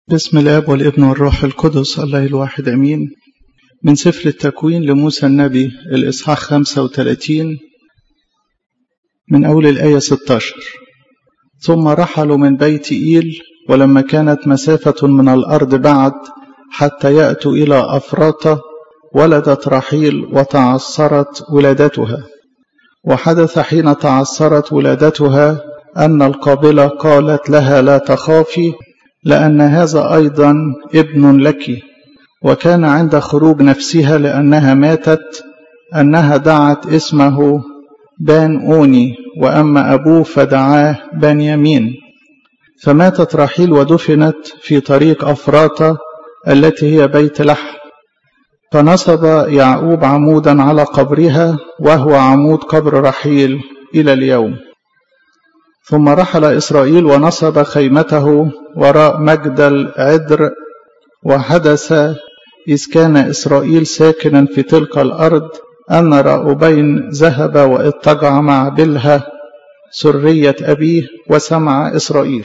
بسم الاب والابن والروح القدس الله الواحد امين من سفر التكوين لموسى النبي الاصحاح 35 من اول الايه 16 ثم رحلوا من بيت ايل ولما كانت مسافه من الارض بعد حتى ياتوا الى افراطه ولدت رحيل وتعثرت ولادتها وحدث حين تعثرت ولادتها ان القابله قالت لها لا تخافي لأن هذا أيضا ابن لك وكان عند خروج نفسها لأنها ماتت أنها دعت اسمه بان أوني وأما أبوه فدعاه بنيامين فماتت رحيل ودفنت في طريق أفراطة التي هي بيت لحم فنصب يعقوب عمودا على قبرها وهو عمود قبر رحيل إلى اليوم ثم رحل إسرائيل ونصب خيمته وراء مجدل عدر وحدث إذ كان إسرائيل ساكنا في تلك الأرض أن رأوبين ذهب واضطجع مع بلها سرية أبيه وسمع إسرائيل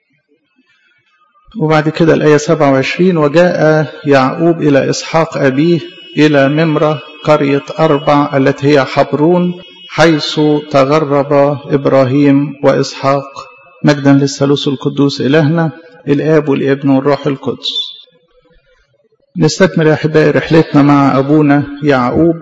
وبعد كده الآية 27 وجاء يعقوب إلى إسحاق أبيه إلى ممرة قرية أربع التي هي حبرون حيث تغرب إبراهيم وإسحاق مجدا للثالوث القدوس إلهنا الآب والابن والروح القدس نستكمل يا أحبائي رحلتنا مع أبونا يعقوب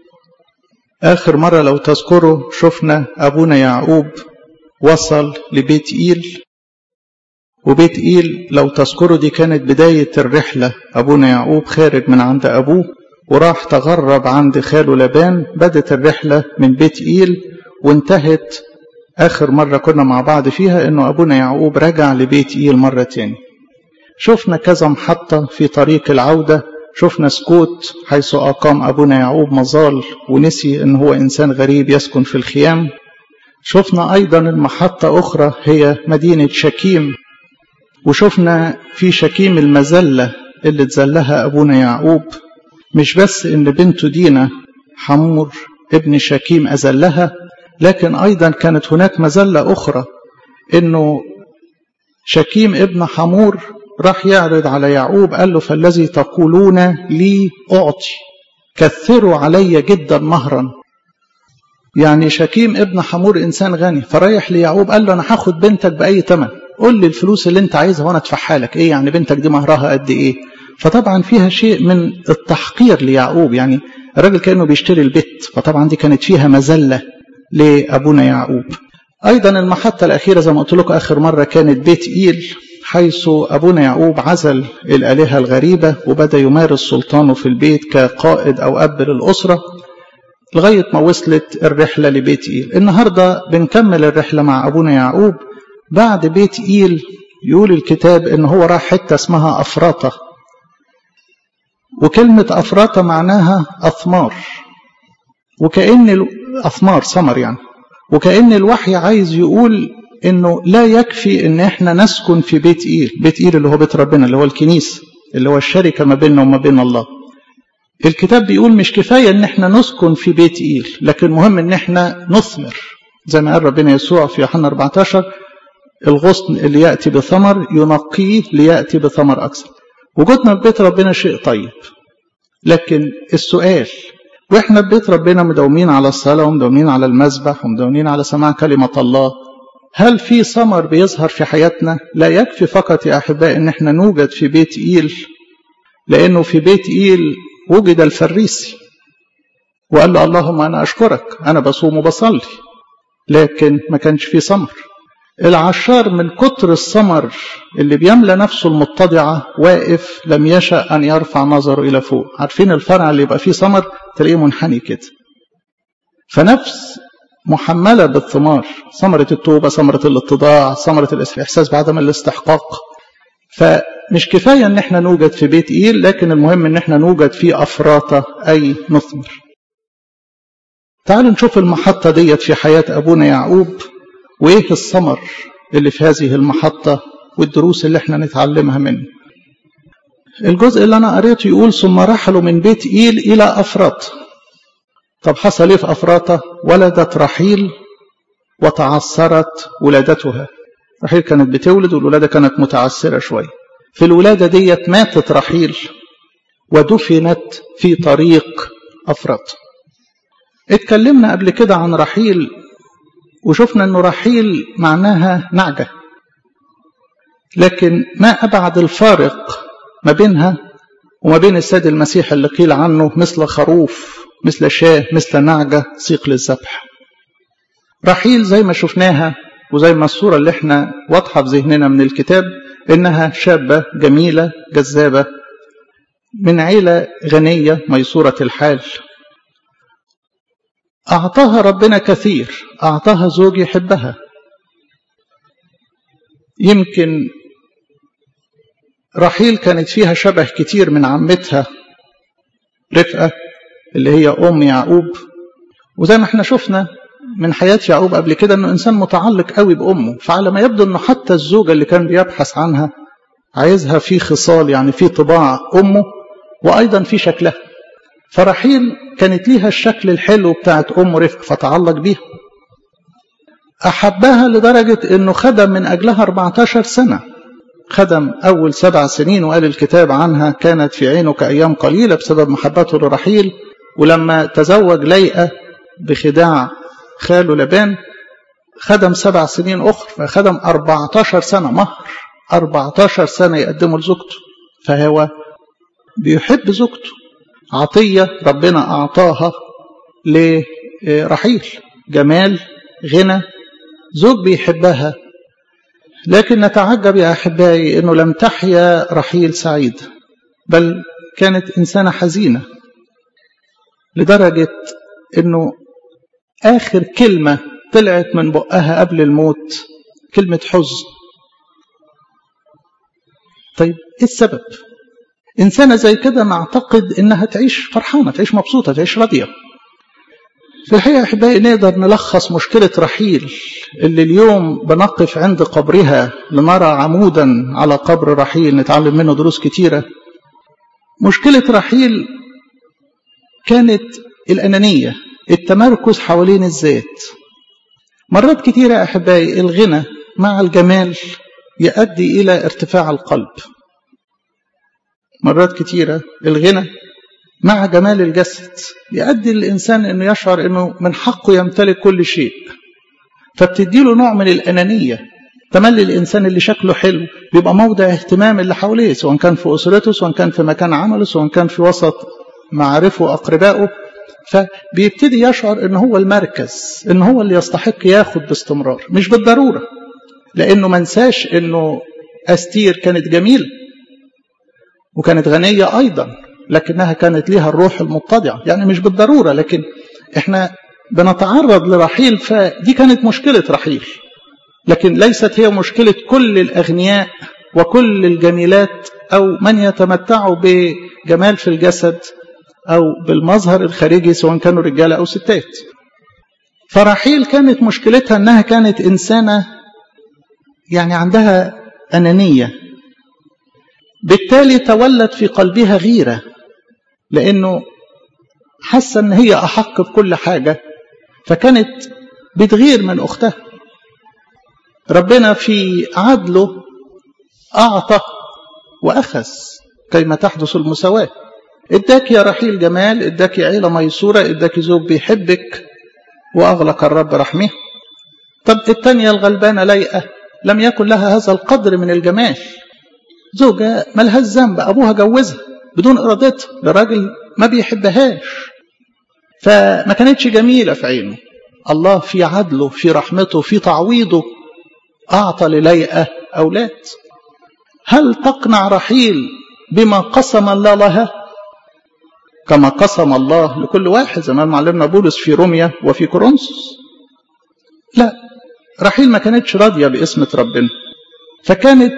آخر مرة لو تذكروا شفنا أبونا يعقوب وصل لبيت إيل وبيت إيل لو تذكروا دي كانت بداية الرحلة أبونا يعقوب خارج من عند أبوه وراح تغرب عند خاله لبان بدت الرحلة من بيت إيل وانتهت آخر مرة كنا مع بعض فيها إنه أبونا يعقوب رجع لبيت إيل مرة تاني شفنا كذا محطة في طريق العودة شفنا سكوت حيث أقام أبونا يعقوب مظال ونسي إن هو إنسان غريب يسكن في الخيام شفنا أيضا المحطة أخرى هي مدينة شكيم وشفنا في شكيم المزلة اللي تزلها أبونا يعقوب مش بس إن بنته دينا حمور ابن شكيم أزلها لكن أيضا كانت هناك مزلة أخرى إنه شكيم ابن حمور راح يعرض على يعقوب قال له فالذي تقولون لي أعطي كثروا علي جدا مهرا يعني شكيم ابن حمور إنسان غني فرايح ليعقوب قال له أنا هاخد بنتك بأي ثمن قول لي الفلوس اللي أنت عايزها وأنا أدفعها لك إيه يعني بنتك دي مهرها قد إيه فطبعا فيها شيء من التحقير ليعقوب يعني الراجل كأنه بيشتري البيت فطبعا دي كانت فيها مزلة لأبونا يعقوب أيضا المحطة الأخيرة زي ما قلت لكم آخر مرة كانت بيت إيل حيث أبونا يعقوب عزل الآلهة الغريبة وبدأ يمارس سلطانه في البيت كقائد أو أب للأسرة لغاية ما وصلت الرحلة لبيت إيل النهاردة بنكمل الرحلة مع أبونا يعقوب بعد بيت إيل يقول الكتاب إن هو راح حتة اسمها أفراطة وكلمة أفراطة معناها أثمار وكأن أثمار ثمر يعني وكأن الوحي عايز يقول إنه لا يكفي إن إحنا نسكن في بيت إيل بيت إيل اللي هو بيت ربنا اللي هو الكنيسة اللي هو الشركة ما بيننا وما بين الله الكتاب بيقول مش كفاية إن إحنا نسكن في بيت إيل لكن مهم إن إحنا نثمر زي ما قال ربنا يسوع في يوحنا 14 الغصن اللي يأتي بثمر ينقيه ليأتي بثمر أكثر وجودنا في بيت ربنا شيء طيب لكن السؤال واحنا في بيت ربنا مداومين على الصلاة ومداومين على المسبح ومداومين على سماع كلمة الله هل في ثمر بيظهر في حياتنا؟ لا يكفي فقط يا أحباء إن احنا نوجد في بيت إيل لأنه في بيت إيل وجد الفريسي وقال له اللهم أنا أشكرك أنا بصوم وبصلي لكن ما كانش فيه ثمر العشار من كتر الثمر اللي بيملى نفسه المتضعة واقف لم يشأ أن يرفع نظره إلى فوق عارفين الفرع اللي يبقى فيه ثمر تلاقيه منحني كده فنفس محملة بالثمار ثمرة التوبة ثمرة الاتضاع ثمرة الإحساس بعدم الاستحقاق فمش كفاية ان احنا نوجد في بيت إيل لكن المهم ان احنا نوجد في أفراطة أي نثمر تعالوا نشوف المحطة ديت في حياة أبونا يعقوب وإيه الثمر اللي في هذه المحطة والدروس اللي احنا نتعلمها منه الجزء اللي أنا قريته يقول ثم رحلوا من بيت إيل إلى أفراط طب حصل إيه في أفراطة ولدت رحيل وتعثرت ولادتها رحيل كانت بتولد والولادة كانت متعثرة شوية في الولادة ديت ماتت رحيل ودفنت في طريق أفراط اتكلمنا قبل كده عن رحيل وشفنا أنه رحيل معناها نعجة لكن ما أبعد الفارق ما بينها وما بين السيد المسيح اللي قيل عنه مثل خروف مثل شاه مثل نعجة سيق للذبح رحيل زي ما شفناها وزي ما الصورة اللي احنا واضحة في ذهننا من الكتاب إنها شابة جميلة جذابة من عيلة غنية ميسورة الحال أعطاها ربنا كثير أعطاها زوج يحبها يمكن رحيل كانت فيها شبه كتير من عمتها رفقة اللي هي أم يعقوب وزي ما احنا شفنا من حياة يعقوب قبل كده انه انسان متعلق قوي بامه فعلى ما يبدو انه حتى الزوجة اللي كان بيبحث عنها عايزها في خصال يعني في طباع امه وايضا في شكلها فرحيل كانت ليها الشكل الحلو بتاعت ام رفق فتعلق بيها احبها لدرجة انه خدم من اجلها 14 سنة خدم اول سبع سنين وقال الكتاب عنها كانت في عينه كايام قليلة بسبب محبته لرحيل ولما تزوج ليئة بخداع خاله لبان خدم سبع سنين أخر فخدم 14 سنة مهر 14 سنة يقدمه لزوجته فهو بيحب زوجته عطية ربنا أعطاها لرحيل جمال غنى زوج بيحبها لكن نتعجب يا أحبائي أنه لم تحيا رحيل سعيد بل كانت إنسانة حزينة لدرجة أنه آخر كلمة طلعت من بقها قبل الموت كلمة حزن طيب إيه السبب إنسانة زي كده نعتقد إنها تعيش فرحانة تعيش مبسوطة تعيش راضية في الحقيقة أحبائي نقدر نلخص مشكلة رحيل اللي اليوم بنقف عند قبرها لنرى عمودا على قبر رحيل نتعلم منه دروس كتيرة مشكلة رحيل كانت الأنانية التمركز حوالين الذات مرات كتيرة يا أحبائي الغنى مع الجمال يؤدي إلى ارتفاع القلب مرات كتيرة الغنى مع جمال الجسد يؤدي الإنسان أنه يشعر أنه من حقه يمتلك كل شيء فبتديله نوع من الأنانية تملي الإنسان اللي شكله حلو بيبقى موضع اهتمام اللي حواليه سواء كان في أسرته سواء كان في مكان عمله سواء كان في وسط معارفه وأقربائه فبيبتدي يشعر ان هو المركز ان هو اللي يستحق ياخد باستمرار مش بالضروره لانه ما نساش انه استير كانت جميله وكانت غنيه ايضا لكنها كانت ليها الروح المتضعه يعني مش بالضروره لكن احنا بنتعرض لرحيل فدي كانت مشكله رحيل لكن ليست هي مشكله كل الاغنياء وكل الجميلات او من يتمتعوا بجمال في الجسد أو بالمظهر الخارجي سواء كانوا رجالة أو ستات فرحيل كانت مشكلتها أنها كانت إنسانة يعني عندها أنانية بالتالي تولد في قلبها غيرة لأنه حاسة أن هي أحق بكل حاجة فكانت بتغير من أختها ربنا في عدله أعطى وأخذ كيما تحدث المساواة اداك يا رحيل جمال اداك عيلة ميسورة اداك زوج بيحبك وأغلق الرب رحمه طب التانية الغلبانة ليئة لم يكن لها هذا القدر من الجمال زوجة ملهاش ذنب أبوها جوزها بدون إرادتها لراجل ما بيحبهاش فما كانتش جميلة في عينه الله في عدله في رحمته في تعويضه أعطى لليئة أولاد هل تقنع رحيل بما قسم الله لها كما قسم الله لكل واحد زي ما معلمنا بولس في روميا وفي كورنثوس لا رحيل ما كانتش راضيه باسمة ربنا فكانت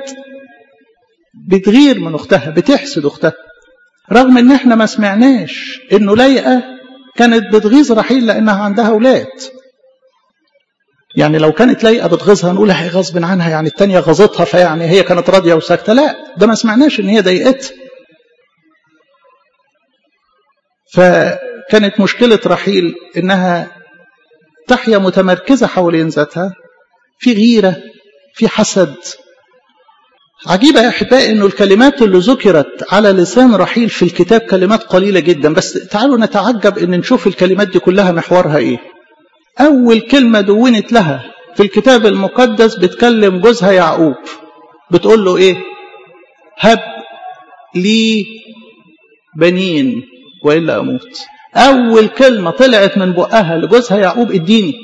بتغير من اختها بتحسد اختها رغم ان احنا ما سمعناش انه لايقه كانت بتغيظ رحيل لانها عندها اولاد يعني لو كانت لايقه بتغيظها نقول هي غصب عنها يعني التانية غاظتها فيعني هي كانت راضيه وساكته لا ده ما سمعناش ان هي ضايقتها فكانت مشكلة رحيل إنها تحيا متمركزة حوالين ذاتها في غيرة في حسد عجيبة يا أحبائي أنه الكلمات اللي ذكرت على لسان رحيل في الكتاب كلمات قليلة جدا بس تعالوا نتعجب أن نشوف الكلمات دي كلها محورها إيه أول كلمة دونت لها في الكتاب المقدس بتكلم جوزها يعقوب بتقول له إيه هب لي بنين وإلا أموت أول كلمة طلعت من بقها لجوزها يعقوب اديني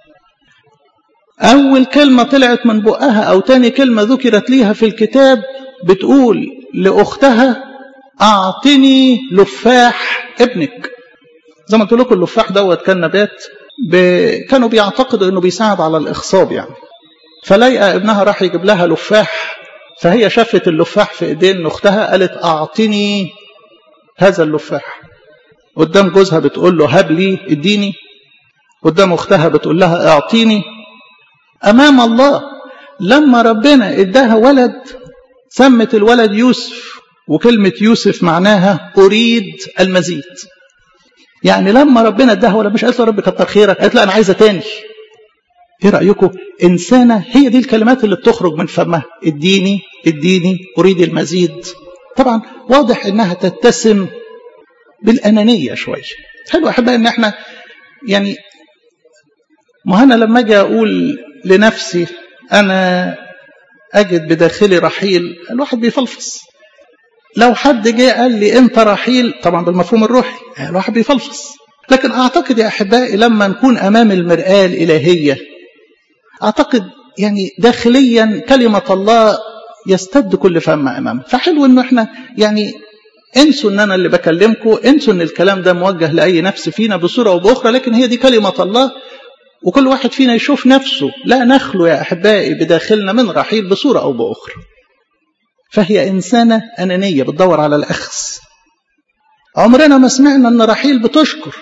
أول كلمة طلعت من بقها أو تاني كلمة ذكرت ليها في الكتاب بتقول لأختها أعطني لفاح ابنك زي ما قلت لكم اللفاح دوت كان نبات ب... كانوا بيعتقدوا انه بيساعد على الاخصاب يعني فلاقى ابنها راح يجيب لها لفاح فهي شافت اللفاح في ايدين اختها قالت اعطني هذا اللفاح قدام جوزها بتقول له هب لي اديني قدام اختها بتقول لها اعطيني امام الله لما ربنا اداها ولد سمت الولد يوسف وكلمة يوسف معناها أريد المزيد يعني لما ربنا اداها ولد مش قالت له رب كتر خيرك قالت له أنا عايزة تاني ايه رأيكم إنسانة هي دي الكلمات اللي بتخرج من فمها اديني اديني أريد المزيد طبعا واضح انها تتسم بالأنانية شوية حلو أحبها ان احنا يعني ما أنا لما أجي أقول لنفسي أنا أجد بداخلي رحيل الواحد بيفلفص لو حد جه قال لي أنت رحيل طبعا بالمفهوم الروحي الواحد بيفلفص لكن أعتقد يا أحبائي لما نكون أمام المرآة الإلهية أعتقد يعني داخليا كلمة الله يستد كل فم أمامه فحلو أنه إحنا يعني انسوا ان انا اللي بكلمكم انسوا ان الكلام ده موجه لاي نفس فينا بصوره او باخرى لكن هي دي كلمه الله وكل واحد فينا يشوف نفسه لا نخلو يا احبائي بداخلنا من رحيل بصوره او باخرى فهي انسانه انانيه بتدور على الاخذ عمرنا ما سمعنا ان رحيل بتشكر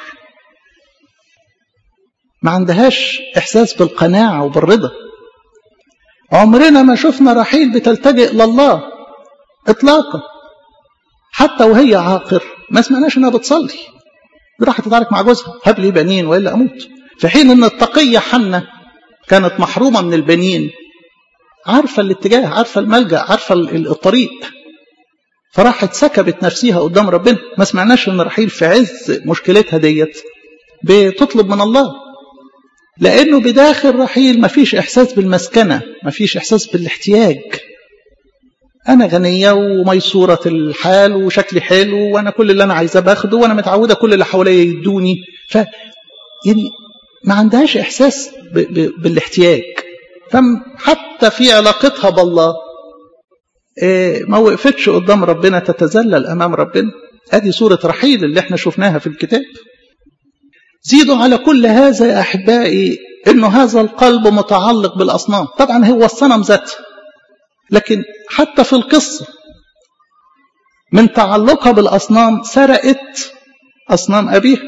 ما عندهاش احساس بالقناعه وبالرضا عمرنا ما شفنا رحيل بتلتجئ لله اطلاقا حتى وهي عاقر ما سمعناش انها بتصلي راحت تتعارك مع جوزها هب لي بنين والا اموت في حين ان التقيه حنه كانت محرومه من البنين عارفه الاتجاه عارفه الملجا عارفه الطريق فراحت سكبت نفسها قدام ربنا ما سمعناش ان رحيل في عز مشكلتها ديت بتطلب من الله لانه بداخل رحيل ما فيش احساس بالمسكنه ما فيش احساس بالاحتياج أنا غنية وميسورة الحال وشكلي حلو وأنا كل اللي أنا عايزاه باخده وأنا متعودة كل اللي حواليا يدوني ف يعني ما عندهاش إحساس ب... ب... بالاحتياج فحتى في علاقتها بالله إيه ما وقفتش قدام ربنا تتذلل أمام ربنا أدي صورة رحيل اللي احنا شفناها في الكتاب زيدوا على كل هذا يا أحبائي إنه هذا القلب متعلق بالأصنام طبعا هو الصنم ذاته لكن حتى في القصة من تعلقها بالأصنام سرقت أصنام أبيها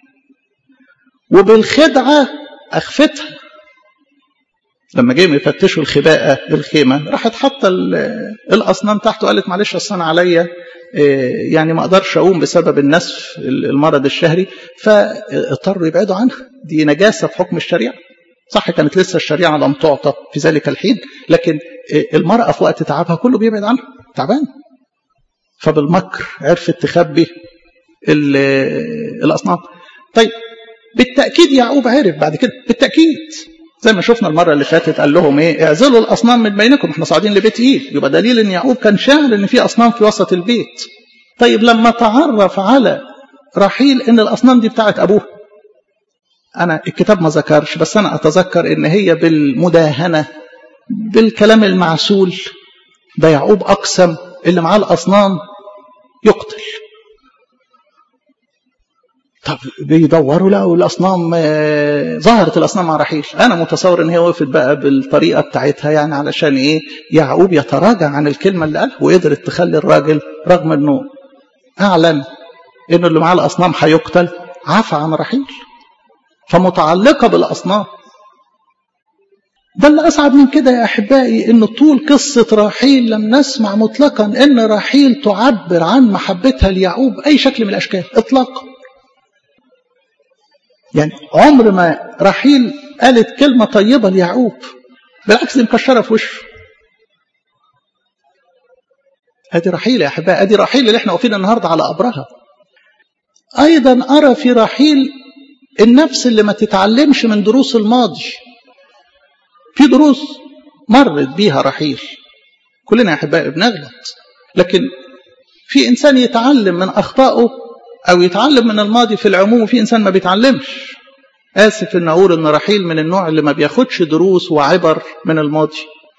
وبالخدعة أخفتها لما جايين يفتشوا الخباءة للخيمة راحت حاطة الأصنام تحته قالت معلش أصل أنا عليا يعني ما أقدرش أقوم بسبب النسف المرض الشهري فاضطروا يبعدوا عنها دي نجاسة في حكم الشريعة صح كانت لسه الشريعة لم تعطى في ذلك الحين لكن المرأة في وقت تعبها كله بيبعد عنها تعبان فبالمكر عرفت تخبي الأصنام طيب بالتأكيد يعقوب عرف بعد كده بالتأكيد زي ما شفنا المرة اللي فاتت قال لهم ايه اعزلوا الأصنام من بينكم احنا صاعدين لبيت ايل يبقى دليل ان يعقوب كان شاعر ان في أصنام في وسط البيت طيب لما تعرف على رحيل ان الأصنام دي بتاعت أبوه أنا الكتاب ما ذكرش بس أنا أتذكر إن هي بالمداهنة بالكلام المعسول ده يعقوب أقسم اللي معاه الأصنام يقتل طب بيدوروا لقوا الأصنام ظهرت الأصنام مع رحيل أنا متصور إن هي وقفت بقى بالطريقة بتاعتها يعني علشان إيه يعقوب يتراجع عن الكلمة اللي قالها وقدرت تخلي الراجل رغم إنه أعلن إنه اللي معاه الأصنام هيقتل عفى عن رحيل فمتعلقة بالأصنام ده اللي أصعب من كده يا أحبائي إن طول قصة راحيل لم نسمع مطلقا إن راحيل تعبر عن محبتها ليعقوب أي شكل من الأشكال إطلاقا يعني عمر ما راحيل قالت كلمة طيبة ليعقوب بالعكس دي مكشرة في وشه ادي رحيل يا احبائي ادي رحيل اللي احنا واقفين النهارده على قبرها ايضا ارى في رحيل النفس اللي ما تتعلمش من دروس الماضي في دروس مرت بيها رحيل كلنا يا احبائي بنغلط لكن في انسان يتعلم من اخطائه او يتعلم من الماضي في العموم وفي انسان ما بيتعلمش اسف ان اقول ان رحيل من النوع اللي ما بياخدش دروس وعبر من الماضي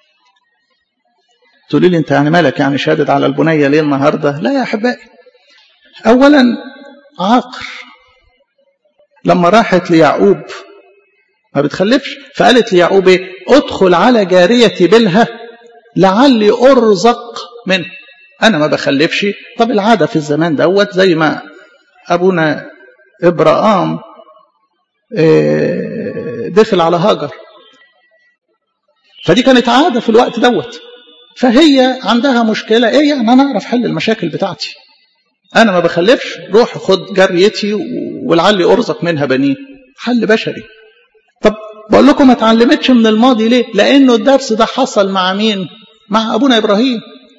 تقولي لي انت يعني مالك يعني شادد على البنيه ليه النهارده لا يا احبائي اولا عاقر لما راحت ليعقوب ما بتخلفش فقالت ليعقوب ايه ادخل على جاريتي بلها لعلي ارزق منه انا ما بخلفش طب العاده في الزمان دوت زي ما ابونا ابراهام دخل على هاجر فدي كانت عاده في الوقت دوت فهي عندها مشكله ايه يعني انا اعرف حل المشاكل بتاعتي انا ما بخلفش روح خد جريتي ولعلي ارزق منها بنين حل بشري طب بقول لكم ما اتعلمتش من الماضي ليه لانه الدرس ده حصل مع مين مع ابونا ابراهيم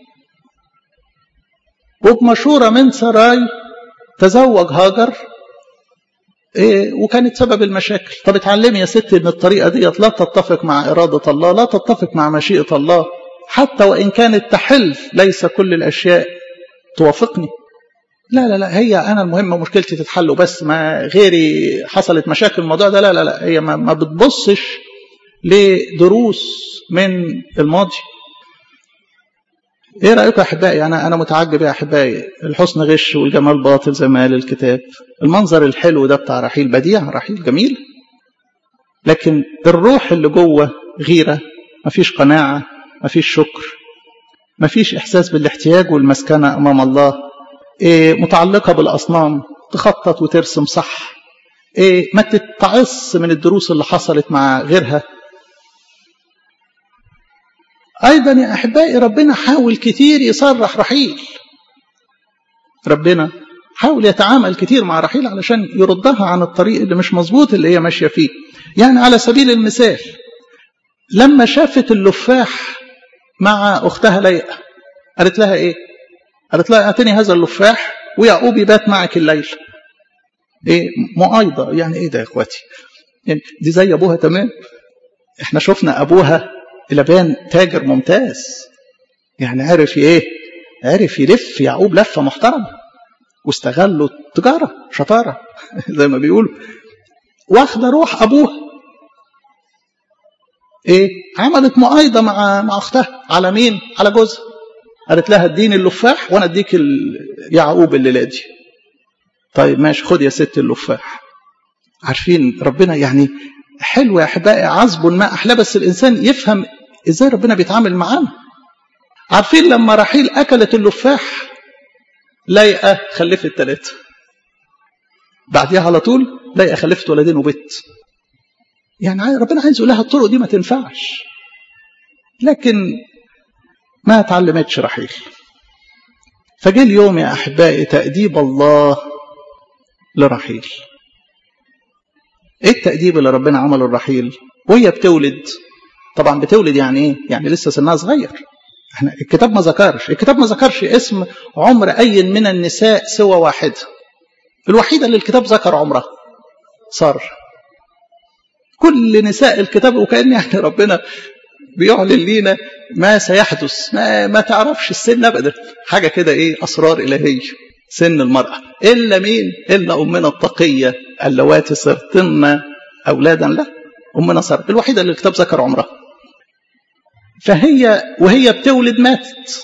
وبمشورة من سراي تزوج هاجر إيه وكانت سبب المشاكل طب اتعلمي يا ستي ان الطريقة ديت لا تتفق مع إرادة الله لا تتفق مع مشيئة الله حتى وإن كانت تحل ليس كل الأشياء توافقني لا لا لا هي أنا المهم مشكلتي تتحل بس ما غيري حصلت مشاكل الموضوع ده لا لا لا هي ما, ما بتبصش لدروس من الماضي ايه رايكم يا احبائي انا انا متعجب يا احبائي الحسن غش والجمال باطل زي ما قال الكتاب المنظر الحلو ده بتاع رحيل بديع رحيل جميل لكن الروح اللي جوه غيره مفيش قناعه مفيش شكر مفيش احساس بالاحتياج والمسكنه امام الله إيه متعلقه بالاصنام تخطط وترسم صح إيه ما تتعص من الدروس اللي حصلت مع غيرها أيضا يا أحبائي ربنا حاول كتير يصرح رحيل ربنا حاول يتعامل كتير مع رحيل علشان يردها عن الطريق اللي مش مظبوط اللي هي ماشية فيه يعني على سبيل المثال لما شافت اللفاح مع أختها ليئة قالت لها إيه قالت لها أعطني هذا اللفاح ويعقوب يبات معك الليل إيه مؤايضة يعني إيه ده يا إخواتي يعني دي زي أبوها تمام إحنا شفنا أبوها لبان تاجر ممتاز يعني عرف ايه عرف يلف يعقوب لفه محترمه واستغلوا التجاره شطاره زي ما بيقولوا واخده روح ابوها ايه عملت مؤايده مع مع اختها على مين على جوزها قالت لها اديني اللفاح وانا اديك يعقوب الليله دي طيب ماشي خد يا ست اللفاح عارفين ربنا يعني حلو يا احبائي عذب ما احلى بس الانسان يفهم ازاي ربنا بيتعامل معانا عارفين لما رحيل اكلت اللفاح لايقه خلفت ثلاثه بعديها على طول لايقه خلفت ولدين وبت يعني ربنا عايز يقول لها الطرق دي ما تنفعش لكن ما اتعلمتش رحيل فجه اليوم يا احبائي تاديب الله لرحيل ايه التأديب اللي ربنا عمله الرحيل وهي بتولد طبعا بتولد يعني ايه يعني لسه سنها صغير احنا الكتاب ما ذكرش الكتاب ما ذكرش اسم عمر اي من النساء سوى واحده الوحيده اللي الكتاب ذكر عمرها ساره كل نساء الكتاب وكان يعني ربنا بيعلن لينا ما سيحدث ما, ما تعرفش السن ابدا حاجه كده ايه اسرار الهيه سن المرأة إلا مين إلا أمنا التقية اللواتي صرتن أولادا له أمنا سارة الوحيدة اللي الكتاب ذكر عمرها فهي وهي بتولد ماتت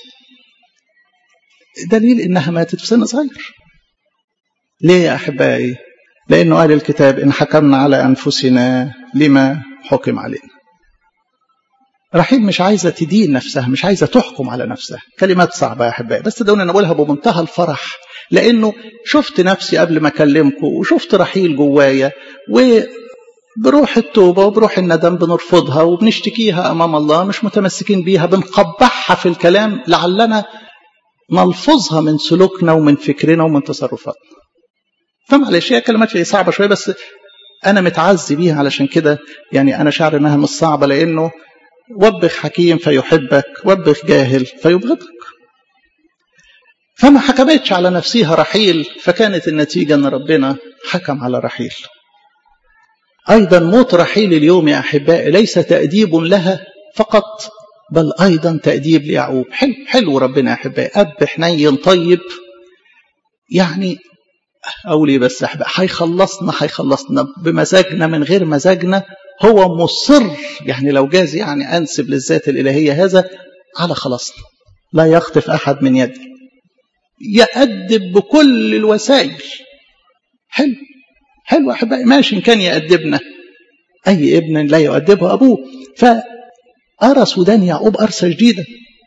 دليل إنها ماتت في سن صغير ليه يا أحبائي لأنه قال الكتاب إن حكمنا على أنفسنا لما حكم علينا رحيل مش عايزة تدين نفسها مش عايزة تحكم على نفسها كلمات صعبة يا أحبائي بس دون نقولها بمنتهى الفرح لأنه شفت نفسي قبل ما أكلمكم وشفت رحيل جوايا وبروح التوبة وبروح الندم بنرفضها وبنشتكيها أمام الله مش متمسكين بيها بنقبحها في الكلام لعلنا نلفظها من سلوكنا ومن فكرنا ومن تصرفاتنا فمعلش هي كلمات صعبة شوية بس أنا متعزي بيها علشان كده يعني أنا شعر إنها مش صعبة لأنه وبخ حكيم فيحبك وبخ جاهل فيبغضك فما حكمتش على نفسها رحيل فكانت النتيجة أن ربنا حكم على رحيل أيضا موت رحيل اليوم يا أحبائي ليس تأديب لها فقط بل أيضا تأديب ليعقوب حلو, حلو ربنا يا أحبائي أب حنين طيب يعني أقول إيه بس أحبائي هيخلصنا هيخلصنا بمزاجنا من غير مزاجنا هو مصر يعني لو جاز يعني أنسب للذات الإلهية هذا على خلاصنا لا يخطف أحد من يدي يأدب بكل الوسائل حلو حلو أحبائي ماشي إن كان يأدبنا أي ابن لا يؤدبه أبوه فأرى سودان يعقوب أرسى جديدة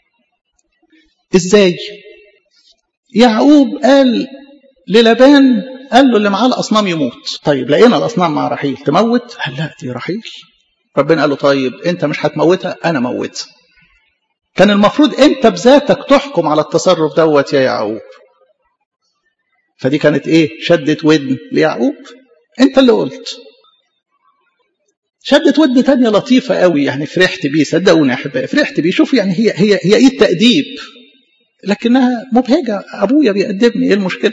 إزاي يعقوب قال للبان قال له اللي معاه الأصنام يموت طيب لقينا الأصنام مع رحيل تموت قال لا دي رحيل ربنا قال له طيب أنت مش هتموتها أنا موتها كان المفروض أنت بذاتك تحكم على التصرف دوت يا يعقوب فدي كانت ايه شدت ودن ليعقوب انت اللي قلت شدت ودن تانية لطيفة قوي يعني فرحت بيه صدقوني يا احبائي فرحت بيه شوف يعني هي هي هي ايه التأديب لكنها مبهجة ابويا بيأدبني ايه المشكلة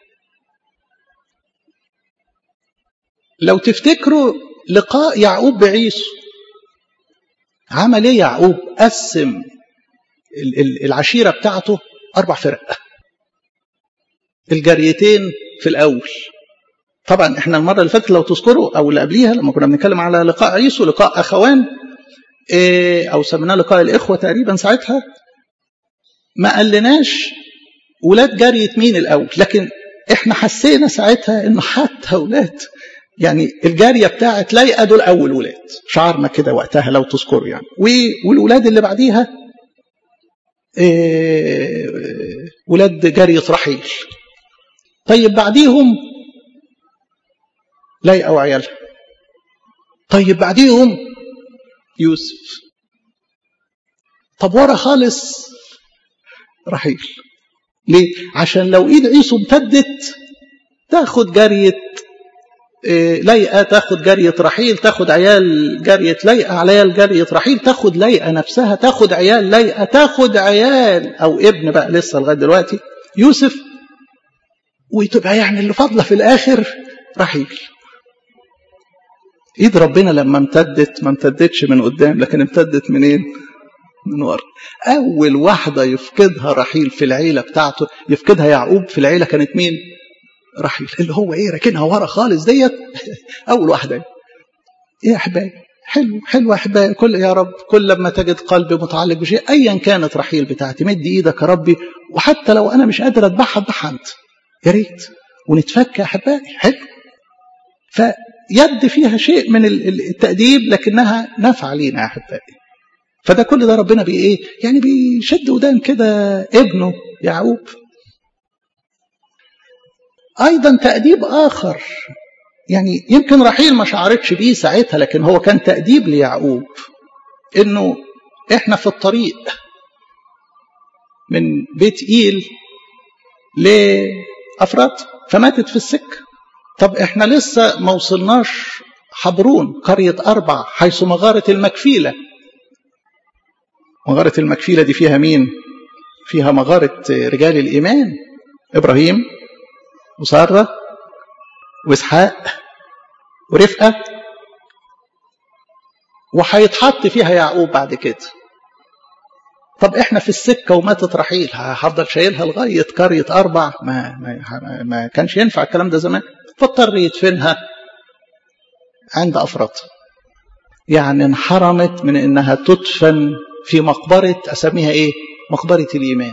لو تفتكروا لقاء يعقوب بعيسو عمل ايه يعقوب قسم العشيرة بتاعته اربع فرق الجريتين في الأول طبعا احنا المرة اللي فاتت لو تذكروا أو اللي قبليها لما كنا بنتكلم على لقاء عيسو لقاء أخوان ايه أو سميناه لقاء الإخوة تقريبا ساعتها ما قالناش ولاد جرية مين الأول لكن احنا حسينا ساعتها انه حتى ولاد يعني الجارية بتاعت لايقة دول أول ولاد شعرنا كده وقتها لو تذكروا يعني والولاد اللي بعديها إيه ولاد جارية رحيل طيب بعديهم لايقة وعيالها طيب بعديهم يوسف طب ورا خالص رحيل ليه عشان لو ايد عيسو امتدت تاخد جارية ليئة تاخد جارية رحيل تاخد عيال جارية ليئة عيال جارية رحيل تاخد ليئة نفسها تاخد عيال ليئة تاخد عيال أو ابن بقى لسه لغاية دلوقتي يوسف وتبقى يعني اللي فاضلة في الآخر رحيل ايد ربنا لما امتدت ما امتدتش من قدام لكن امتدت منين من ورا اول واحده يفقدها رحيل في العيله بتاعته يفقدها يعقوب في العيله كانت مين رحيل اللي هو ايه راكنها ورا خالص ديت اول واحده ايه يا احبائي حلو حلو يا احبائي كل يا رب كل لما تجد قلبي متعلق بشيء ايا كانت رحيل بتاعتي مد ايدك يا ربي وحتى لو انا مش قادر اذبحها اذبحها انت يا ريت ونتفك يا احبائي حلو فيد فيها شيء من التأديب لكنها نافعة لينا يا احبائي فده كل ده ربنا بي ايه يعني بيشد ودان كده ابنه يعقوب ايضا تأديب اخر يعني يمكن رحيل ما شعرتش بيه ساعتها لكن هو كان تأديب ليعقوب انه احنا في الطريق من بيت ايل لافراط فماتت في السكه طب احنا لسه ما وصلناش حبرون قرية أربع حيث مغارة المكفيلة مغارة المكفيلة دي فيها مين فيها مغارة رجال الإيمان إبراهيم وسارة وإسحاق ورفقة وهيتحط فيها يعقوب بعد كده طب احنا في السكة وماتت رحيل هفضل شايلها لغاية قرية أربع ما, ما, ما كانش ينفع الكلام ده زمان فاضطر يدفنها عند أفراط يعني انحرمت من انها تدفن في مقبرة اسميها ايه مقبرة الايمان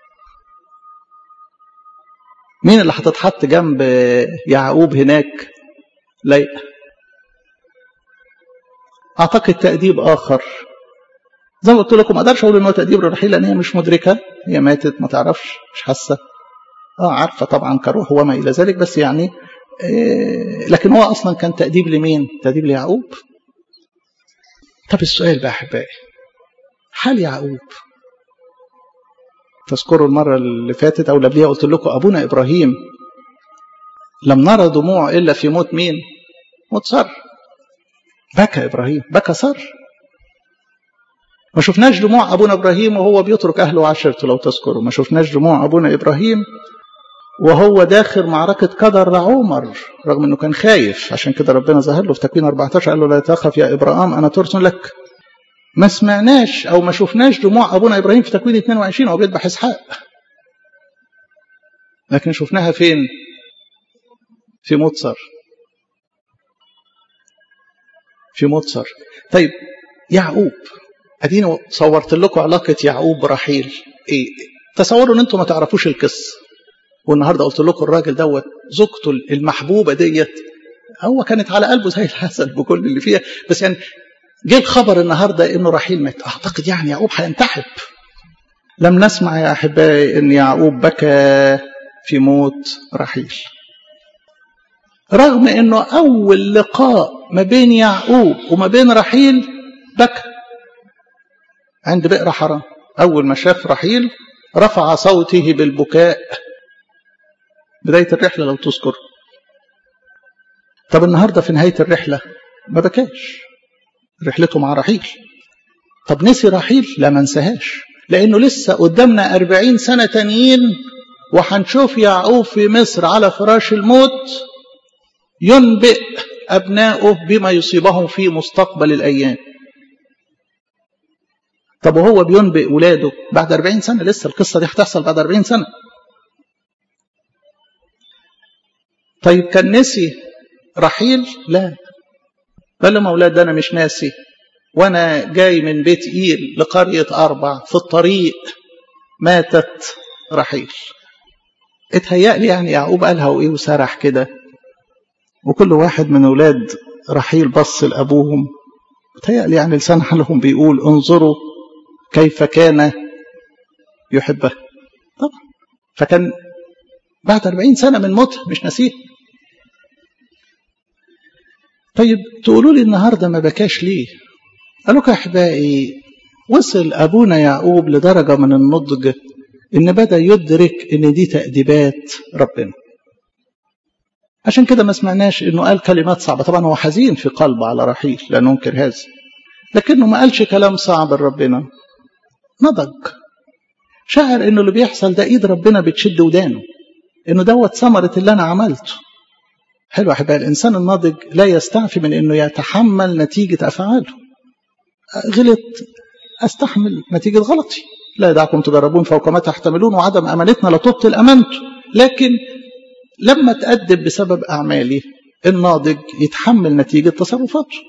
مين اللي هتتحط جنب يعقوب هناك ليئة اعتقد تأديب اخر زي ما قلت لكم ما اقدرش اقول ان هو تأديب للرحيل لان هي مش مدركة هي ماتت ما تعرفش مش حاسة اه عارفة طبعا كروح وما الى ذلك بس يعني إيه لكن هو اصلا كان تأديب لمين تأديب ليعقوب طب السؤال بقى احبائي حال يعقوب تذكروا المرة اللي فاتت أو اللي قبليها قلت لكم أبونا إبراهيم لم نرى دموع إلا في موت مين؟ موت سر بكى إبراهيم بكى سر ما شفناش دموع أبونا إبراهيم وهو بيترك أهله وعشيرته لو تذكروا ما شفناش دموع أبونا إبراهيم وهو داخل معركة قدر عمر رغم أنه كان خايف عشان كده ربنا ظهر له في تكوين 14 قال له لا تخف يا إبراهيم أنا ترس لك ما سمعناش أو ما شفناش دموع أبونا إبراهيم في تكوين 22 وهو بيذبح إسحاق لكن شفناها فين في متصر في متصر طيب يعقوب اديني صورت لكم علاقه يعقوب برحيل ايه تصوروا ان انتم ما تعرفوش القصه والنهارده قلت لكم الراجل دوت زوجته المحبوبه ديت هو كانت على قلبه زي الحسن بكل اللي فيها بس يعني جه الخبر النهارده انه رحيل مات اعتقد يعني يعقوب هينتحب لم نسمع يا احبائي ان يعقوب بكى في موت رحيل رغم انه اول لقاء ما بين يعقوب وما بين رحيل بكى عند بئر حرام اول ما شاف رحيل رفع صوته بالبكاء بدايه الرحله لو تذكر طب النهارده في نهايه الرحله ما بكاش رحلته مع رحيل طب نسي رحيل لا ما انساهاش لانه لسه قدامنا أربعين سنه تانيين وهنشوف يعقوب في مصر على فراش الموت ينبئ أبنائه بما يصيبهم في مستقبل الأيام طب وهو بينبئ ولاده بعد 40 سنة لسه القصة دي هتحصل بعد 40 سنة طيب كان نسي رحيل لا قال له مولاد ده أنا مش ناسي وأنا جاي من بيت إيل لقرية أربع في الطريق ماتت رحيل اتهيأ لي يعني يعقوب قالها وإيه وسرح كده وكل واحد من أولاد رحيل بص لأبوهم اتهيأ لي يعني لسان حالهم بيقول انظروا كيف كان يحبه طبعا فكان بعد أربعين سنة من موته مش نسيه طيب تقولوا لي النهاردة ما بكاش ليه قالوا يا أحبائي وصل أبونا يعقوب لدرجة من النضج إن بدأ يدرك إن دي تأديبات ربنا عشان كده ما سمعناش إنه قال كلمات صعبة طبعا هو حزين في قلبه على رحيل لا ننكر هذا لكنه ما قالش كلام صعب لربنا نضج شعر إنه اللي بيحصل ده إيد ربنا بتشد ودانه إنه دوت ثمرة اللي أنا عملته حلو أحبائي الإنسان الناضج لا يستعفي من إنه يتحمل نتيجة أفعاله غلط أستحمل نتيجة غلطي لا يدعكم تجربون فوق ما تحتملون وعدم أمانتنا لا تبطل أمانته لكن لما تأدب بسبب أعمالي الناضج يتحمل نتيجة تصرفاته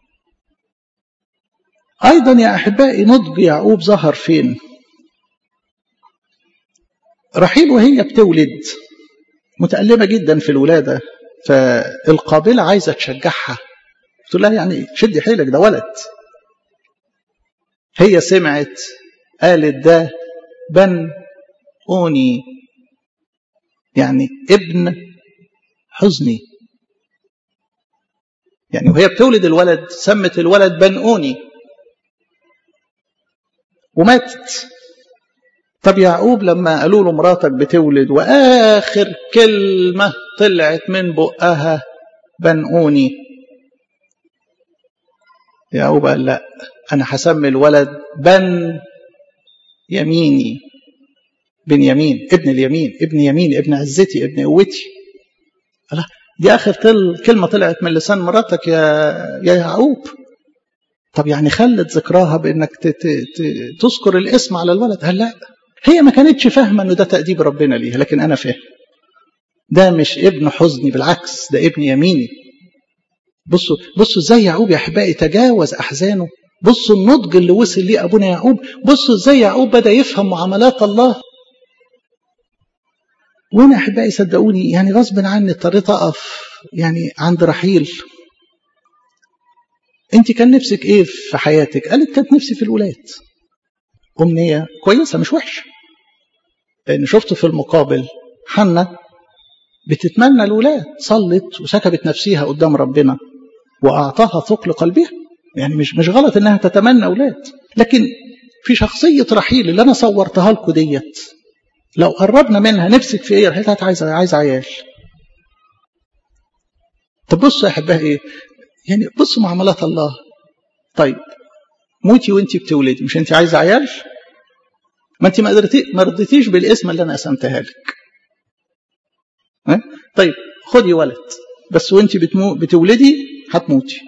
أيضا يا أحبائي نضج يعقوب ظهر فين رحيل وهي بتولد متألمة جدا في الولادة فالقابلة عايزة تشجعها تقول لها يعني شدي حيلك ده ولد هي سمعت قالت ده بن أوني يعني ابن حزني يعني وهي بتولد الولد سمت الولد بن أوني وماتت طب يعقوب لما قالوا له مراتك بتولد واخر كلمه طلعت من بقها بنقوني يعقوب قال لا انا هسمي الولد بن يميني بن يمين ابن اليمين ابن يمين ابن عزتي ابن قوتي لا دي اخر تل كلمه طلعت من لسان مراتك يا يا يعقوب طب يعني خلت ذكراها بانك تذكر الاسم على الولد قال لا هي ما كانتش فاهمه انه ده تاديب ربنا ليها لكن انا فاهم ده مش ابن حزني بالعكس ده ابن يميني بصوا بصوا ازاي يعقوب يا احبائي تجاوز احزانه بصوا النضج اللي وصل ليه ابونا يعقوب بصوا ازاي يعقوب بدا يفهم معاملات الله وانا احبائي صدقوني يعني غصب عني اضطريت اقف يعني عند رحيل انت كان نفسك ايه في حياتك قالت كانت نفسي في الولاد امنيه كويسه مش وحشه لان شفت في المقابل حنة بتتمنى الولاد صلت وسكبت نفسها قدام ربنا واعطاها ثقل قلبها يعني مش مش غلط انها تتمنى اولاد لكن في شخصيه رحيل اللي انا صورتها لكم ديت لو قربنا منها نفسك في ايه رحيل عايزه عايزه عيال طب بصوا يا احبائي ايه يعني بصوا معاملات الله طيب موتي وانت بتولدي مش انت عايزه عيال ما انت ما رضيتيش بالاسم اللي انا قسمتها لك ها؟ طيب خدي ولد بس وانت بتمو... بتولدي هتموتي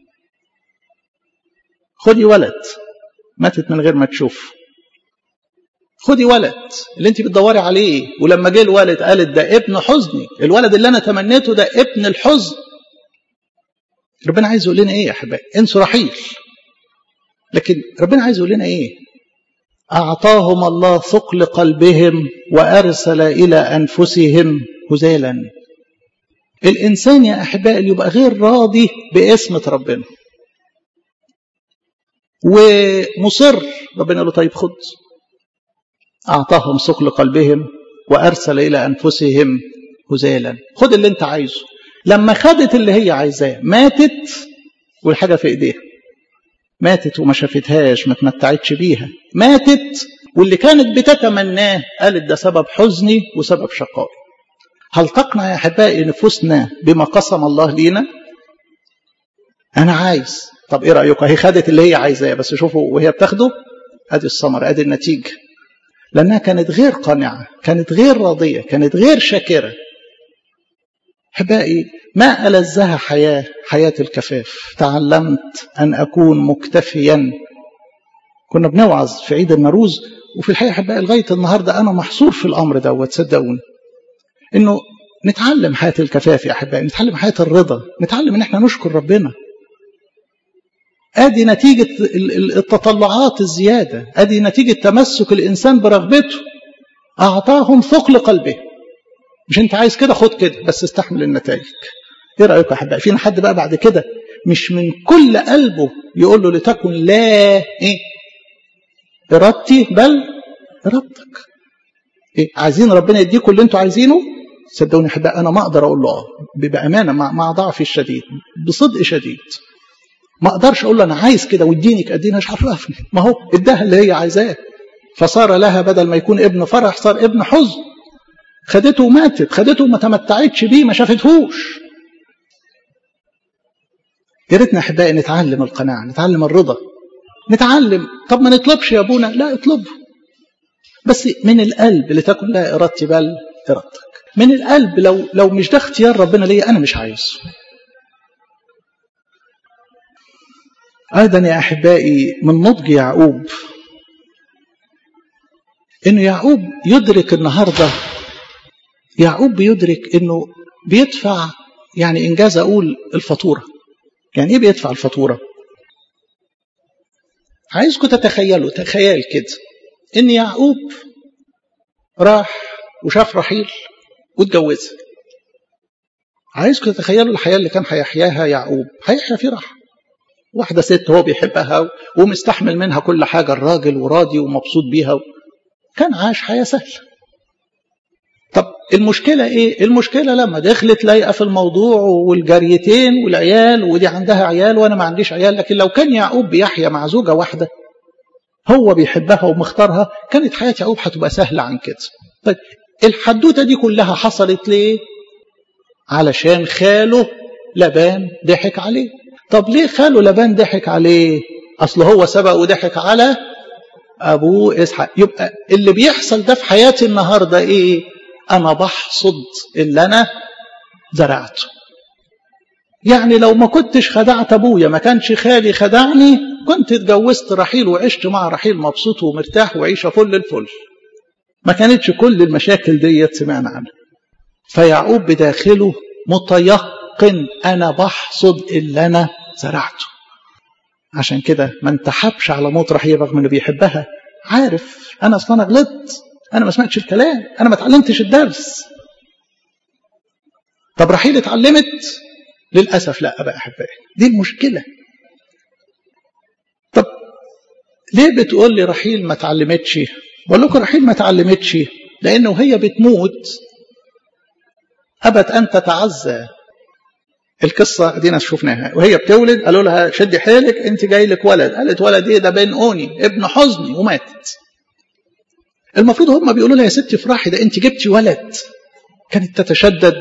خدي ولد ماتت من غير ما تشوف خدي ولد اللي انت بتدوري عليه ولما جه الولد قالت ده ابن حزني الولد اللي انا تمنيته ده ابن الحزن ربنا عايز يقول لنا ايه يا احبائي انسوا رحيل لكن ربنا عايز يقول لنا ايه اعطاهم الله ثقل قلبهم وارسل الى انفسهم هزالا الانسان يا احبائي اللي يبقى غير راضي باسمه ربنا ومصر ربنا له طيب خد أعطاهم ثقل قلبهم وأرسل إلى أنفسهم هزالا خد اللي أنت عايزه لما خدت اللي هي عايزاه ماتت والحاجة في إيديها ماتت وما شافتهاش ما تمتعتش بيها ماتت واللي كانت بتتمناه قالت ده سبب حزني وسبب شقائي هل تقنع يا أحبائي نفوسنا بما قسم الله لينا أنا عايز طب إيه رأيكم هي خدت اللي هي عايزاه بس شوفوا وهي بتاخده أدي الثمرة أدي النتيجة لأنها كانت غير قانعة كانت غير راضية كانت غير شاكرة أحبائي ما ألذها حياة حياة الكفاف تعلمت أن أكون مكتفيا كنا بنوعظ في عيد النروز وفي الحقيقة أحبائي لغاية النهاردة أنا محصور في الأمر دوت صدقوني إنه نتعلم حياة الكفاف يا أحبائي نتعلم حياة الرضا نتعلم إن إحنا نشكر ربنا ادي نتيجة التطلعات الزيادة ادي نتيجة تمسك الانسان برغبته اعطاهم ثقل قلبه مش انت عايز كده خد كده بس استحمل النتائج ايه رايكم يا احبائي فينا حد بقى بعد كده مش من كل قلبه يقول له لتكن لا ايه ارادتي بل ارادتك ايه عايزين ربنا يديكم اللي انتوا عايزينه صدقوني احبائي انا ما اقدر اقول له اه بامانه مع, مع ضعفي الشديد بصدق شديد ما اقدرش اقول له انا عايز كده واديني اديني مش عرفني ما هو اداها اللي هي عايزاه فصار لها بدل ما يكون ابن فرح صار ابن حزن خدته وماتت خدته وما تمتعتش بيه ما شافتهوش يا ريتنا احبائي نتعلم القناعه نتعلم الرضا نتعلم طب ما نطلبش يا ابونا لا اطلبه بس من القلب لتكن لها ارادتي بل ارادتك من القلب لو لو مش ده اختيار ربنا ليا انا مش عايزه أيضا يا أحبائي من نضج يعقوب إنه يعقوب يدرك النهاردة يعقوب بيدرك إنه بيدفع يعني إنجاز أقول الفاتورة يعني إيه بيدفع الفاتورة عايزكم تتخيلوا تخيل كده إن يعقوب راح وشاف رحيل واتجوزها عايزكم تتخيلوا الحياة اللي كان هيحياها يعقوب هيحيا في راحة واحدة ست هو بيحبها ومستحمل منها كل حاجة الراجل وراضي ومبسوط بيها كان عاش حياة سهلة طب المشكلة ايه المشكلة لما دخلت لايقة في الموضوع والجريتين والعيال ودي عندها عيال وانا ما عنديش عيال لكن لو كان يعقوب بيحيا مع زوجة واحدة هو بيحبها ومختارها كانت حياة يعقوب هتبقى سهلة عن كده طيب الحدوتة دي كلها حصلت ليه علشان خاله لبان ضحك عليه طب ليه خاله لبان ضحك عليه اصل هو سبق وضحك على ابوه اسحاق يبقى اللي بيحصل ده في حياتي النهارده ايه انا بحصد اللي انا زرعته يعني لو ما كنتش خدعت ابويا ما كانش خالي خدعني كنت اتجوزت رحيل وعشت مع رحيل مبسوط ومرتاح وعيشه فل الفل ما كانتش كل المشاكل ديت سمعنا عنها فيعقوب بداخله متيقن انا بحصد اللي انا زرعته عشان كده ما انتحبش على موت رحيل رغم انه بيحبها عارف انا اصلا انا غلطت انا ما سمعتش الكلام انا ما اتعلمتش الدرس طب رحيل اتعلمت للاسف لا بقى احبائي دي المشكله طب ليه بتقول لي رحيل ما اتعلمتش بقول لكم رحيل ما اتعلمتش لانه هي بتموت ابت ان تتعزى القصة دينا شفناها وهي بتولد قالوا لها شدي حيلك انت جاي لك ولد قالت ولد ايه ده بين اوني ابن حزني وماتت المفروض هم بيقولوا لها يا ستي افرحي ده انت جبتي ولد كانت تتشدد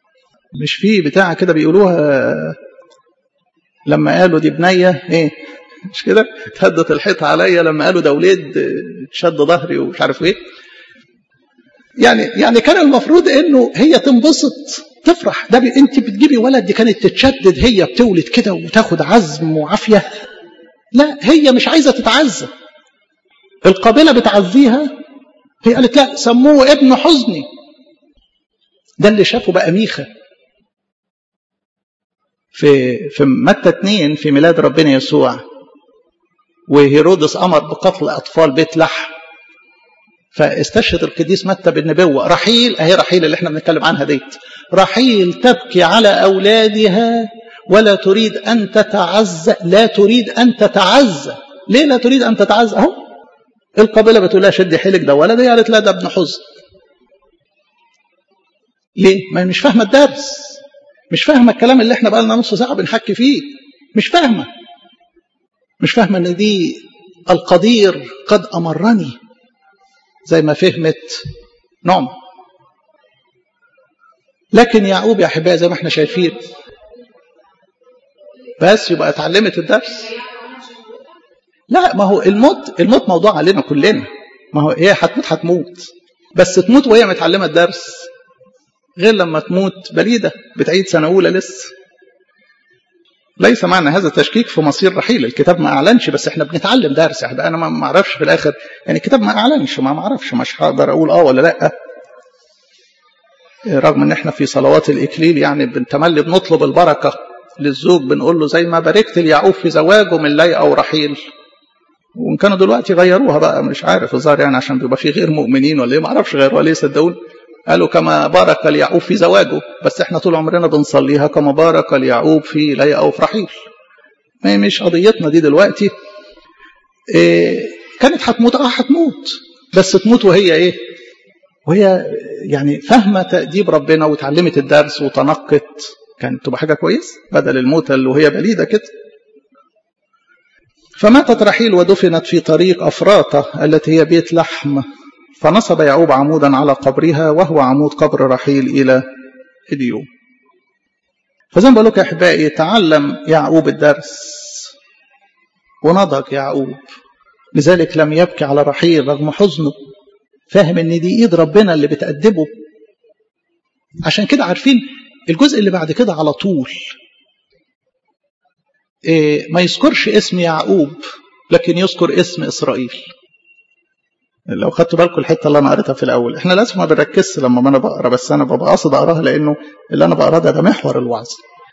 مش في بتاع كده بيقولوها لما قالوا دي بنية ايه مش كده اتهدت الحيطة عليا لما قالوا ده ولاد شد ظهري ومش عارف ايه يعني يعني كان المفروض انه هي تنبسط تفرح ده بي انت بتجيبي ولد دي كانت تتشدد هي بتولد كده وتاخد عزم وعافيه لا هي مش عايزه تتعزى القابله بتعزيها هي قالت لا سموه ابن حزني ده اللي شافه بقى ميخا في في متى اتنين في ميلاد ربنا يسوع وهيرودس امر بقتل اطفال بيت لحم فاستشهد القديس متى بالنبوه رحيل اهي رحيل اللي احنا بنتكلم عنها ديت رحيل تبكي على اولادها ولا تريد ان تتعزى لا تريد ان تتعزى ليه لا تريد ان تتعزى اهو القبيله بتقول لها شدي حيلك ده ولد هي قالت لا ده ابن حزن ليه ما مش فاهمه الدرس مش فاهمه الكلام اللي احنا بقى لنا نص ساعه بنحكي فيه مش فاهمه مش فاهمه ان دي القدير قد امرني زي ما فهمت نعم لكن يعقوب يا احبائي زي ما احنا شايفين بس يبقى اتعلمت الدرس لا ما هو الموت الموت موضوع علينا كلنا ما هو هي هتموت هتموت بس تموت وهي متعلمه الدرس غير لما تموت بليده بتعيد سنه اولى لسه ليس معنى هذا تشكيك في مصير رحيل الكتاب ما اعلنش بس احنا بنتعلم درس يعني انا ما اعرفش في الاخر يعني الكتاب ما اعلنش ما اعرفش مش هقدر اقول اه ولا لا رغم ان احنا في صلوات الاكليل يعني بنتملي بنطلب البركه للزوج بنقول له زي ما باركت ليعقوب في زواجه من ليئه ورحيل وان كانوا دلوقتي غيروها بقى مش عارف الظاهر يعني عشان بيبقى في غير مؤمنين ولا ايه ما اعرفش غيروها ليه صدقوني قالوا كما بارك ليعقوب في زواجه بس احنا طول عمرنا بنصليها كما بارك ليعقوب في ليئة وفي رحيل ما مش قضيتنا دي دلوقتي إيه كانت هتموت اه هتموت بس تموت وهي ايه وهي يعني فاهمة تأديب ربنا وتعلمت الدرس وتنقت كانت تبقى حاجة كويس بدل الموتة اللي وهي بليدة كده فماتت رحيل ودفنت في طريق أفراطة التي هي بيت لحم فنصب يعقوب عمودا على قبرها وهو عمود قبر رحيل إلى اليوم فزي ما بقول لك يا أحبائي تعلم يعقوب الدرس ونضج يعقوب لذلك لم يبكي على رحيل رغم حزنه فاهم ان دي ايد ربنا اللي بتأدبه عشان كده عارفين الجزء اللي بعد كده على طول إيه ما يذكرش اسم يعقوب لكن يذكر اسم إسرائيل لو خدتوا بالكم الحته اللي انا قريتها في الاول احنا لازم ما بنركزش لما انا بقرا بس انا ببقى قاصد اقراها لانه اللي انا بقراه ده, ده محور الوعظ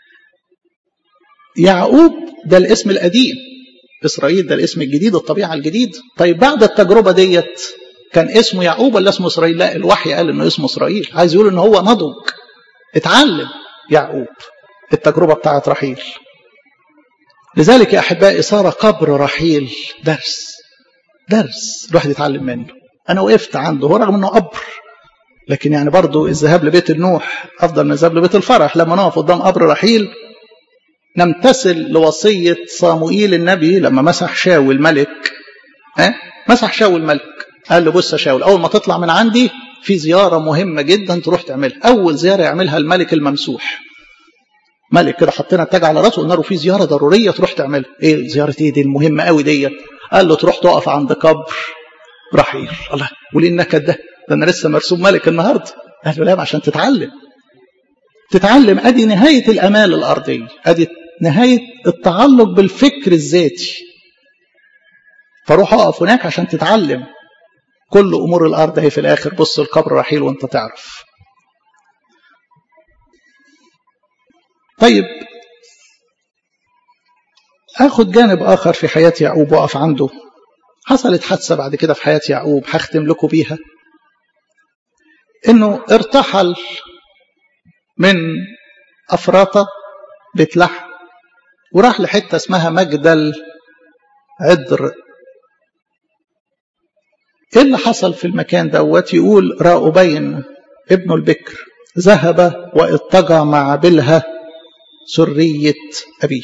يعقوب ده الاسم القديم اسرائيل ده الاسم الجديد الطبيعه الجديد طيب بعد التجربه ديت كان اسمه يعقوب ولا اسمه اسرائيل لا الوحي قال انه اسمه اسرائيل عايز يقول ان هو نضج اتعلم يعقوب التجربه بتاعت رحيل لذلك يا احبائي صار قبر رحيل درس درس الواحد يتعلم منه انا وقفت عنده هو رغم انه قبر لكن يعني برضه الذهاب لبيت النوح افضل من الذهاب لبيت الفرح لما نقف قدام قبر رحيل نمتثل لوصيه صاموئيل النبي لما مسح شاول ملك ها أه؟ مسح شاول ملك قال له بص يا شاول اول ما تطلع من عندي في زياره مهمه جدا تروح تعملها اول زياره يعملها الملك الممسوح ملك كده حطينا التاج على راسه قلنا له في زياره ضروريه تروح تعملها ايه زياره ايه دي المهمه قوي ديت قال له تروح تقف عند قبر رحيل الله وليه النكد ده ده انا لسه مرسوم ملك النهارده قال له لا عشان تتعلم تتعلم ادي نهايه الامال الارضيه ادي نهايه التعلق بالفكر الذاتي فروح اقف هناك عشان تتعلم كل امور الارض هي في الاخر بص القبر رحيل وانت تعرف طيب اخد جانب اخر في حياه يعقوب واقف عنده حصلت حادثه بعد كده في حياه يعقوب هختم لكم بيها انه ارتحل من افراطه بيت لحم وراح لحته اسمها مجدل عذر ايه اللي حصل في المكان دوت يقول راؤبين ابن البكر ذهب واضطجع مع بلها سريه ابيه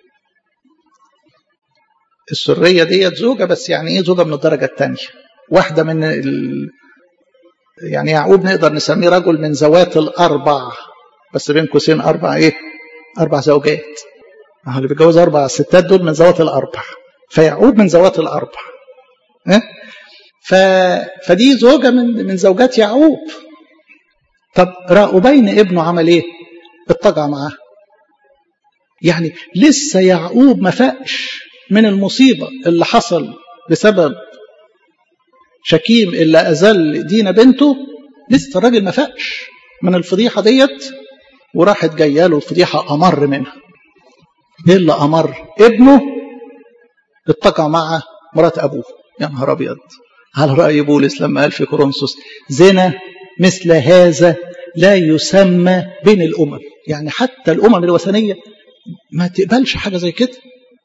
السريه ديت زوجه بس يعني ايه زوجه من الدرجه الثانيه واحده من ال... يعني يعقوب نقدر نسميه رجل من ذوات الاربع بس بين قوسين اربع ايه اربع زوجات اللي بيتجوز اربع ستات دول من ذوات الاربع فيعقوب من ذوات الأربع ف... فدي زوجة من من زوجات يعقوب طب راؤوبين ابنه عمل ايه؟ اتجع معاه يعني لسه يعقوب ما فاقش من المصيبة اللي حصل بسبب شكيم اللي أزل دينا بنته لسه الراجل ما فاقش من الفضيحة ديت وراحت جايه له الفضيحة أمر منها ايه اللي أمر ابنه اتقع مع مرات أبوه يا نهار أبيض على رأي بولس لما قال في كورنثوس زنا مثل هذا لا يسمى بين الأمم يعني حتى الأمم الوثنية ما تقبلش حاجة زي كده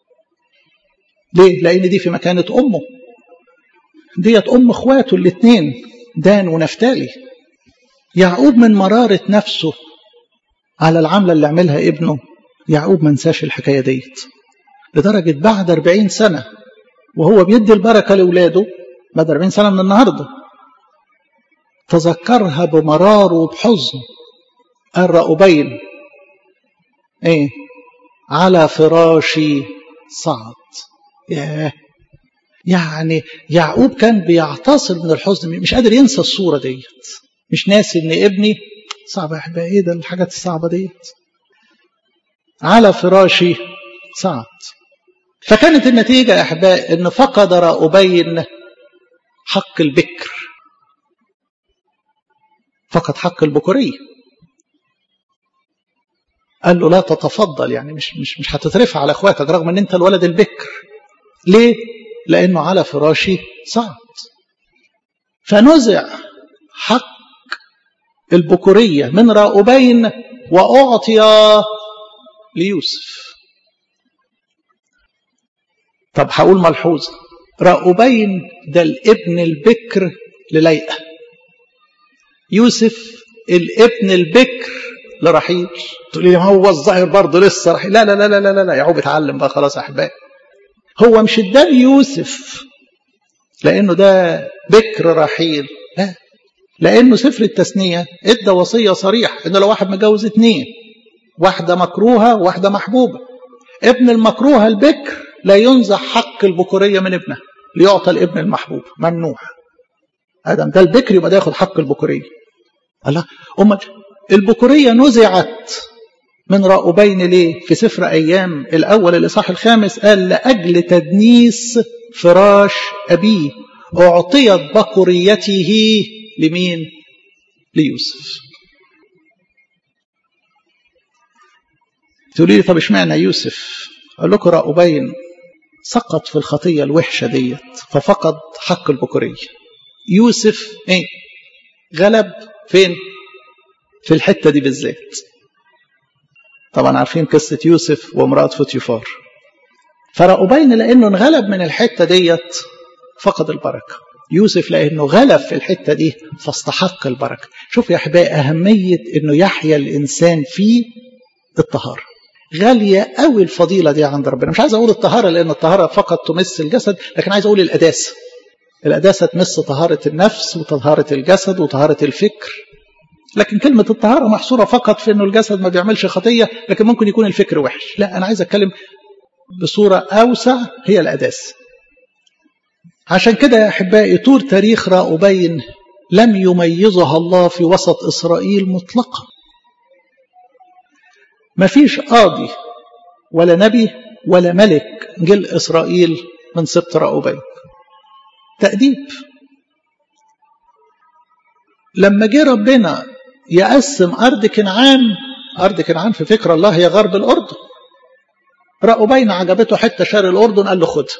ليه؟ لأن دي في مكانة أمه ديت أم إخواته الاثنين دان ونفتالي يعقوب من مرارة نفسه على العملة اللي عملها ابنه يعقوب ما نساش الحكاية ديت لدرجة بعد 40 سنة وهو بيدي البركة لأولاده بعد 40 سنة من النهاردة تذكرها بمرار وبحزن قال رأوبين ايه على فراشي صعد ياه يعني يعقوب كان بيعتصر من الحزن مش قادر ينسى الصورة ديت مش ناسي ان ابني صعب احبائي ايه ده الحاجات الصعبة ديت على فراشي صعد فكانت النتيجة يا احبائي ان فقد راؤوبين حق البكر فقد حق البكورية قال له لا تتفضل يعني مش مش مش هتترفع على اخواتك رغم ان انت الولد البكر ليه؟ لانه على فراشي صعد فنزع حق البكورية من راؤوبين وأعطي ليوسف طب هقول ملحوظة راؤوبين ده الابن البكر لليئة يوسف الابن البكر لرحيل تقول لي ما هو الظاهر برضه لسه رحيل لا لا لا لا لا لا يعقوب اتعلم بقى خلاص يا احبائي هو مش اداه ليوسف لانه ده بكر رحيل لا لانه سفر التثنيه ادى وصيه صريح ان لو واحد متجوز اتنين واحده مكروهه وواحده محبوبه ابن المكروهه البكر لا ينزع حق البكوريه من ابنها ليعطى الابن المحبوب ممنوع ادم ده البكر يبقى ده ياخد حق البكوريه الله امال البكوريه نزعت من راؤوبين ليه في سفر ايام الاول الاصحاح الخامس قال لاجل تدنيس فراش ابيه اعطيت بكوريته لمين ليوسف تقولي لي طب اشمعنى يوسف اقول لكم راؤوبين سقط في الخطيه الوحشه ديت ففقد حق البكوريه يوسف ايه غلب فين في الحته دي بالذات طبعا عارفين قصه يوسف وامراه فوتيفار فراؤوبين لانه انغلب من الحته ديت فقد البركه يوسف لانه غلب في الحته دي فاستحق البركه شوف يا احبائي اهميه انه يحيا الانسان في الطهاره غاليه قوي الفضيله دي عند ربنا مش عايز اقول الطهاره لان الطهاره فقط تمس الجسد لكن عايز اقول القداسه القداسه تمس طهاره النفس وطهاره الجسد وطهاره الفكر لكن كلمة الطهارة محصورة فقط في أنه الجسد ما بيعملش خطية لكن ممكن يكون الفكر وحش لا أنا عايز أتكلم بصورة أوسع هي القداسة عشان كده يا أحبائي طول تاريخ راؤوبين لم يميزها الله في وسط إسرائيل مطلقا ما فيش قاضي ولا نبي ولا ملك جل إسرائيل من سبط راؤوبين تأديب لما جه ربنا يقسم أرض كنعان أرض كنعان في فكر الله هي غرب الأردن راؤوبين عجبته حتة شرق الأردن قال له خدها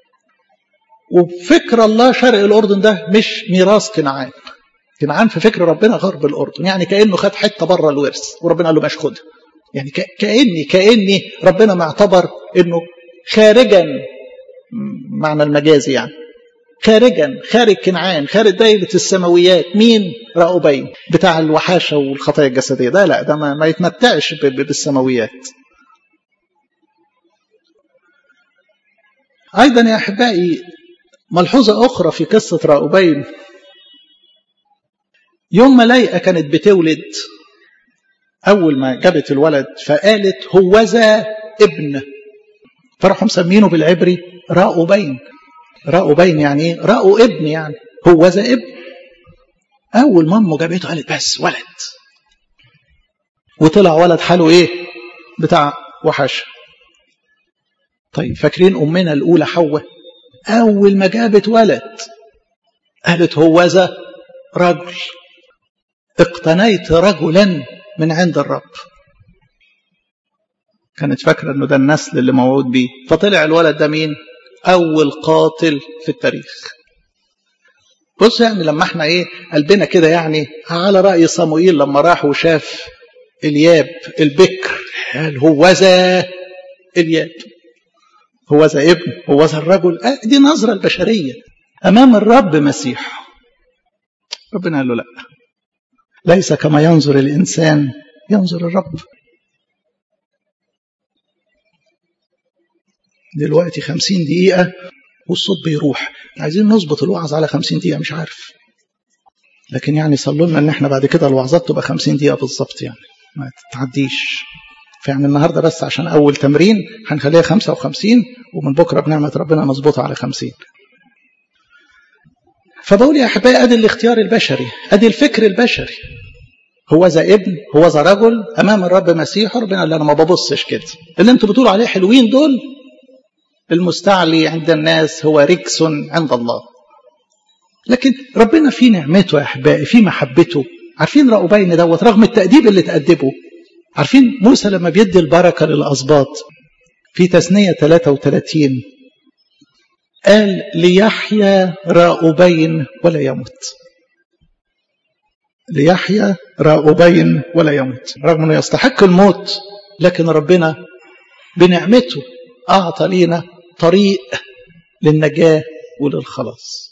وفكر الله شرق الأردن ده مش ميراث كنعان كنعان في فكر ربنا غرب الأردن يعني كأنه خد حتة بره الورث وربنا قال له مش خدها يعني كأني كأني ربنا معتبر إنه خارجا معنى المجازي يعني خارجا خارج كنعان خارج دايرة السماويات مين راؤوبين بتاع الوحاشة والخطايا الجسدية ده لا ده ما, ما يتمتعش بالسماويات أيضا يا أحبائي ملحوظة أخرى في قصة راؤوبين يوم ما لايقة كانت بتولد أول ما جابت الولد فقالت هوذا ابن فراحوا مسمينه بالعبري راء بين راء بين يعني ايه راء ابن يعني هو ذا ابن اول ما امه جابته قالت بس ولد وطلع ولد حاله ايه بتاع وحش طيب فاكرين امنا الاولى حواء اول ما جابت ولد قالت هو ذا رجل اقتنيت رجلا من عند الرب كانت فاكره انه ده النسل اللي موعود بيه فطلع الولد ده مين اول قاتل في التاريخ بص يعني لما احنا ايه قلبنا كده يعني على راي صموئيل لما راح وشاف الياب البكر قال هو ذا الياب هو ذا ابن هو ذا الرجل آه دي نظره البشريه امام الرب مسيح ربنا قال له لا ليس كما ينظر الانسان ينظر الرب دلوقتي خمسين دقيقة والصوت بيروح عايزين نظبط الوعظ على خمسين دقيقة مش عارف لكن يعني صلوا لنا ان احنا بعد كده الوعظات تبقى خمسين دقيقة بالظبط يعني ما تتعديش فيعني النهاردة بس عشان أول تمرين هنخليها خمسة وخمسين ومن بكرة بنعمة ربنا نظبطها على خمسين فبقول يا أحبائي أدي الاختيار البشري أدي الفكر البشري هو ذا ابن هو ذا رجل أمام الرب مسيح ربنا قال أنا ما ببصش كده اللي انتوا بتقولوا عليه حلوين دول المستعلي عند الناس هو ركس عند الله لكن ربنا في نعمته يا احبائي في محبته عارفين رأوبين دوت رغم التأديب اللي تأدبه عارفين موسى لما بيدي البركة للأسباط في تثنية 33 قال ليحيى راؤوبين ولا يموت ليحيى راؤوبين ولا يموت رغم انه يستحق الموت لكن ربنا بنعمته أعطى لينا طريق للنجاة وللخلاص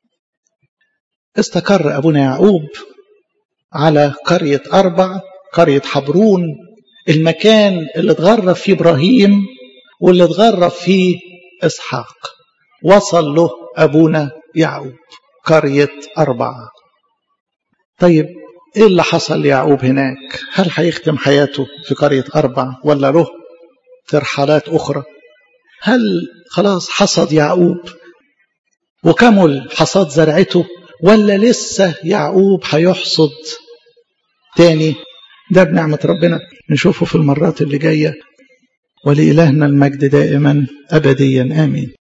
استقر أبونا يعقوب على قرية أربع قرية حبرون المكان اللي اتغرب فيه إبراهيم واللي اتغرب فيه إسحاق وصل له أبونا يعقوب قرية أربعة طيب إيه اللي حصل ليعقوب هناك هل هيختم حياته في قرية أربع ولا له ترحلات أخرى هل خلاص حصد يعقوب وكمل حصاد زرعته ولا لسه يعقوب هيحصد تاني ده بنعمة ربنا نشوفه في المرات اللي جاية ولإلهنا المجد دائما أبديا آمين